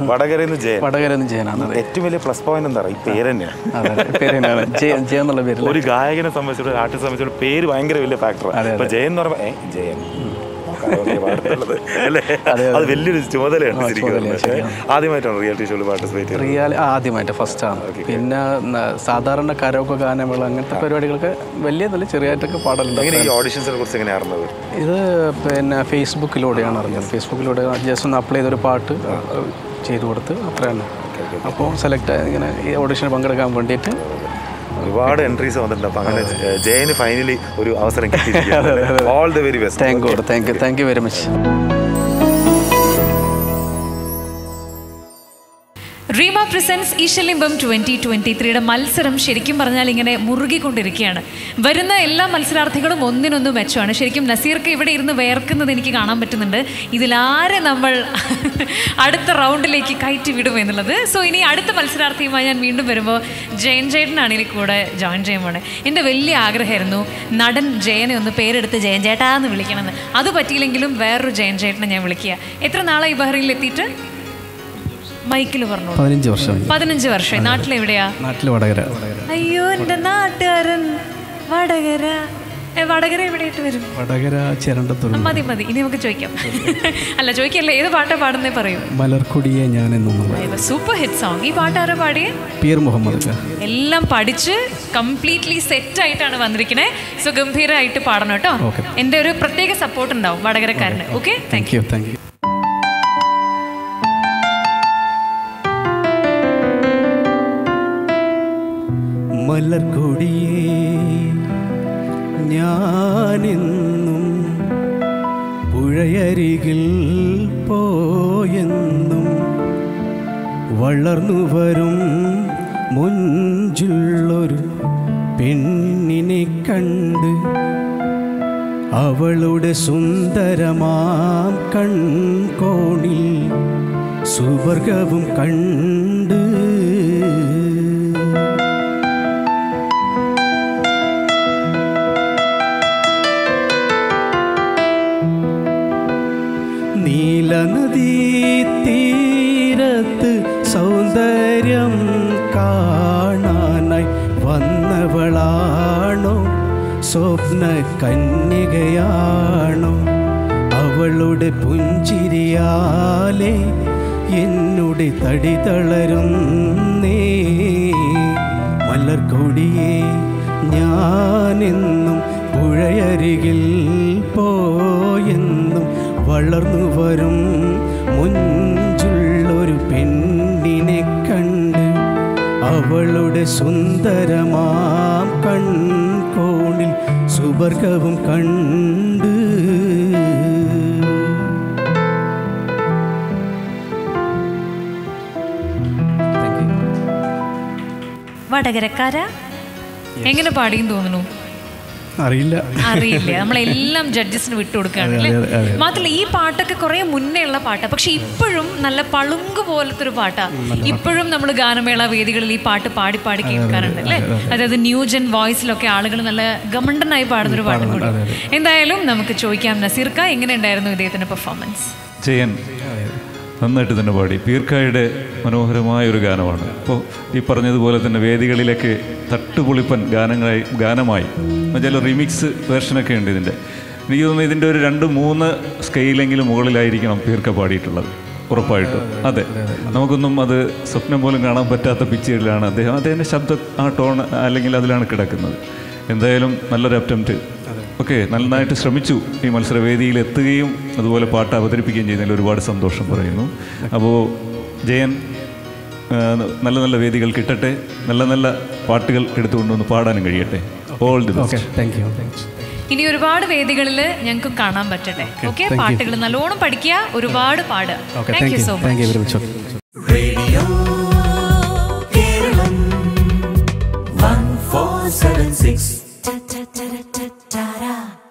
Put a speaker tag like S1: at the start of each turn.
S1: വടകരയിൽ നിന്ന് ജയൻ
S2: വടകരന്ന് ജയനാണ് അതെ
S1: ഏറ്റവും വലിയ പ്ലസ് പോയിന്റ് എന്താ പറയുക ഈ പേര് തന്നെയാണ്
S2: അതെ അതെ. പേര് തന്നെയാണ് ജയ ജയ എന്നുള്ള പേര്
S1: ഒരു ഗായകനെ സംബന്ധിച്ചിടത്തോളം ഒരു ആർട്ടിസ്റ്റ് സംബന്ധിച്ചിടത്തോളം പേര് ഭയങ്കര വലിയ ഫാക്ടറാണ്
S2: അതെ,
S1: അപ്പൊ ജയൻ എന്ന് പറയുമ്പോൾ ഏ ജയൻ കരോക്കെ പാടുന്നുള്ളത്. അല്ലേ അത് വലിയൊരു ചുമതലയാണ് ശരിക്കും പറഞ്ഞാൽ. ആദ്യമായിട്ടാണ് റിയാലിറ്റി ഷോയിൽ പാർട്ടിസിപ്പേറ്റ് ചെയ്യുന്നത്
S2: റിയാൽ ആദ്യമായിട്ട് ഫസ്റ്റാണ് പിന്നെ ന- സാധാരണ കരോക്കെ ഗാനമേള അങ്ങനത്തെ പരിപാടികളൊക്കെ വലിയ നല്ല ചെറിയായിട്ടൊക്കെ പാടലുണ്ട്
S1: എങ്ങനെ ഈ ഓഡിഷൻസിനെ കുറിച്ച് എങ്ങനെയാണ് അറിഞ്ഞത്
S2: ഇത് പിന്നെ ഫേസ്ബുക്കിലൂടെയാണ് അറിഞ്ഞത് ഫേസ്ബുക്കിലൂടെ ജസ്റ്റ് ഒന്ന് അപ്ലൈ ചെയ്തൊരു പാട്ട് ചെയ്തു കൊടുത്ത് അത്രയാണ് അപ്പോൾ സെലക്ട് ഇങ്ങനെ ഈ ഓഡിഷന് പങ്കെടുക്കാൻ വേണ്ടിയിട്ട്
S1: ഒരുപാട് എൻട്രീസ് വന്നിട്ടുണ്ട് അപ്പൊ അങ്ങനെ ജ- ജയന് ഫൈനലി ഒരു അവസരം കിട്ടിയിരിക്കുകയാണ് all the very best
S2: thank you thank you thank you very much
S3: റീമ പ്രസൻസ് ഈശലിംബം ട്വന്റി ട്വന്റി ത്രീയുടെ മത്സരം ശരിക്കും പറഞ്ഞാൽ ഇങ്ങനെ മുറുകിക്കൊണ്ടിരിക്കുകയാണ് വരുന്ന എല്ലാ മത്സരാർത്ഥികളും ഒന്നിനൊന്ന് മെച്ചമാണ് ശരിക്കും നസീർക്ക് ഇവിടെ ഇരുന്ന് വേർക്കുന്നത് എനിക്ക് കാണാൻ പറ്റുന്നുണ്ട് ഇതിലാരെ നമ്മൾ അടുത്ത റൗണ്ടിലേക്ക് കയറ്റി വിടും എന്നുള്ളത് സോ ഇനി അടുത്ത മത്സരാർത്ഥിയുമായി ഞാൻ വീണ്ടും വരുമ്പോൾ ജയൻ ചേട്ടനാണ് ഇനി കൂടെ ജോയിൻ ചെയ്യാൻ പോണേ എൻ്റെ വലിയ ആഗ്രഹമായിരുന്നു നടൻ ജയനെ ഒന്ന് പേരെടുത്ത് ജയൻ ചേട്ടാ എന്ന് വിളിക്കണമെന്ന് അത് പറ്റിയില്ലെങ്കിലും വേറൊരു ജയൻ ചേട്ടനെ ഞാൻ വിളിക്കുക എത്ര നാളായി ബഹ്റൈനിൽ എത്തിയിട്ട് മൈക്കിൽ പറഞ്ഞു
S2: പതിനഞ്ച് വർഷം
S3: പതിനഞ്ച് വർഷം നാട്ടിലെവിടെയാ
S2: നാട്ടിൽ വടകര
S3: അയ്യോ എൻ്റെ നാട്ടുകാരൻ വടകര ഏ, വടകര എവിടെയായിട്ട് വരും
S2: വടകര ചിരണ്ടത്തുള്ള
S3: ആ, മതി മതി ഇനി നമുക്ക് ചോദിക്കാം അല്ല ചോദിക്കല്ലേ ഏത് പാട്ടാ പാടുന്നേ പറയൂ
S2: മലർക്കൊടിയെ ഞാൻ എന്നും
S3: സൂപ്പർ ഹിറ്റ് സോങ് ഈ പാട്ട് ആരാ പാടിയേ
S2: പീർ മുഹമ്മദ് ഖാൻ
S3: എല്ലാം പഠിച്ച് കംപ്ലീറ്റ്ലി സെറ്റ് ആയിട്ടാണ് വന്നിരിക്കണേ സോ ഗംഭീരമായിട്ട് പാടണം കേട്ടോ
S2: Okay.
S3: എൻ്റെ ഒരു പ്രത്യേക സപ്പോർട്ട് ഉണ്ടാവും വടകരക്കാരന് okay thank
S2: thank you thank you മലർക്കൊടിയേ ഞാനെന്നും പുഴയരികിൽ പോയെന്നും വളർന്നു വരും മുഞ്ചുള്ളൊരു പെണ്ണിനെ കണ്ട് അവളുടെ സുന്ദരമാം കൺകോണിൽ സുവർഗവും കണ്ട് നീലനദീ തീരത്ത് സൗന്ദര്യം കാണാനായി വന്നവളാണോ സ്വപ്ന കന്യകയാണോ അവളുടെ പുഞ്ചിരിയാലെ എന്നുടെ തടി തളരുന്നേ മലർക്കൊടിയെ ഞാനെന്നും പുഴയരികിൽ പോയെന്നും വളർന്നു വരും മുഞ്ചുള്ളൊരു പെണ്ണിനെ കണ്ട് അവളുടെ സുന്ദരമാം കൺകോണിൽ സുവർഗവും കണ്ട്
S3: വടകരക്കാരാ എങ്ങനെ പാടിയെന്ന് തോന്നുന്നു
S2: അറിയില്ല
S3: അറിയില്ല നമ്മളെല്ലാം ജഡ്ജസിന് വിട്ടുകൊടുക്കുകയാണ് അല്ലേ
S2: അതെ, അതെ.
S3: മാത്രമല്ല ഈ പാട്ടൊക്കെ കുറെ മുന്നേ ഉള്ള പാട്ടാ പക്ഷെ ഇപ്പോഴും നല്ല പളുങ്ക് പോലത്തെ ഒരു പാട്ടാ ഇപ്പോഴും നമ്മൾ ഗാനമേള വേദികളിൽ ഈ പാട്ട് പാടി പാടി കേൾക്കാറുണ്ട് അല്ലേ അതായത് ന്യൂജൻ വോയിസിലൊക്കെ ആളുകൾ നല്ല ഗമണ്ടനായി പാടുന്ന ഒരു പാട്ടും കൂടി എന്തായാലും നമുക്ക് ചോദിക്കാം നസീർക്ക എങ്ങനെ ഉണ്ടായിരുന്നു ഇദ്ദേഹത്തിന്റെ പെർഫോമൻസ്
S4: ജയൻ നന്നായിട്ട് തന്നെ പാടി പീർക്കായുടെ മനോഹരമായ ഒരു ഗാനമാണ് അപ്പോൾ ഈ പറഞ്ഞതുപോലെ തന്നെ വേദികളിലേക്ക് തട്ടുപൊളിപ്പൻ ഗാനങ്ങളായി ഗാനമായി എന്നുവെച്ചാൽ റിമിക്സ് വേർഷനൊക്കെ ഉണ്ട് ഇതിൻ്റെ എനിക്ക് തോന്നുന്നു ഇതിൻ്റെ ഒരു രണ്ട് മൂന്ന് സ്കെയിലെങ്കിലും മുകളിലായിരിക്കണം പീർക്ക പാടിയിട്ടുള്ളത് ഉറപ്പായിട്ടും അതെ നമുക്കൊന്നും അത് സ്വപ്നം പോലും കാണാൻ പറ്റാത്ത പിച്ചുകളിലാണ് അദ്ദേഹം അദ്ദേഹത്തിൻ്റെ ശബ്ദം ആ ടോൺ അല്ലെങ്കിൽ അതിലാണ് കിടക്കുന്നത് എന്തായാലും നല്ലൊരു അറ്റംപ്റ്റ് ഓക്കെ നന്നായിട്ട് ശ്രമിച്ചു ഈ മത്സരവേദിയിൽ എത്തുകയും അതുപോലെ പാട്ട് അവതരിപ്പിക്കുകയും ചെയ്യുന്നതിൽ ഒരുപാട് സന്തോഷം പറയുന്നു അപ്പോൾ ജയൻ ആ, നല്ല നല്ല വേദികൾ കിട്ടട്ടെ നല്ല നല്ല പാട്ടുകൾ എടുത്തുകൊണ്ടുവന്ന് പാടാനും കഴിയട്ടെ all the
S2: okay
S4: best
S2: thank you thank you
S3: ഇനി ഒരുപാട് വേദികളിൽ ഞങ്ങൾക്ക് കാണാൻ പറ്റട്ടെ ഓക്കെ
S2: thank you.
S3: പാട്ടുകൾ നല്ലോണം പഠിക്കുക ഒരുപാട് പാടുക
S2: okay
S3: thank
S2: thank
S3: you
S2: you
S3: so
S2: thank you
S3: much
S2: very much
S5: Radio Kerala 1476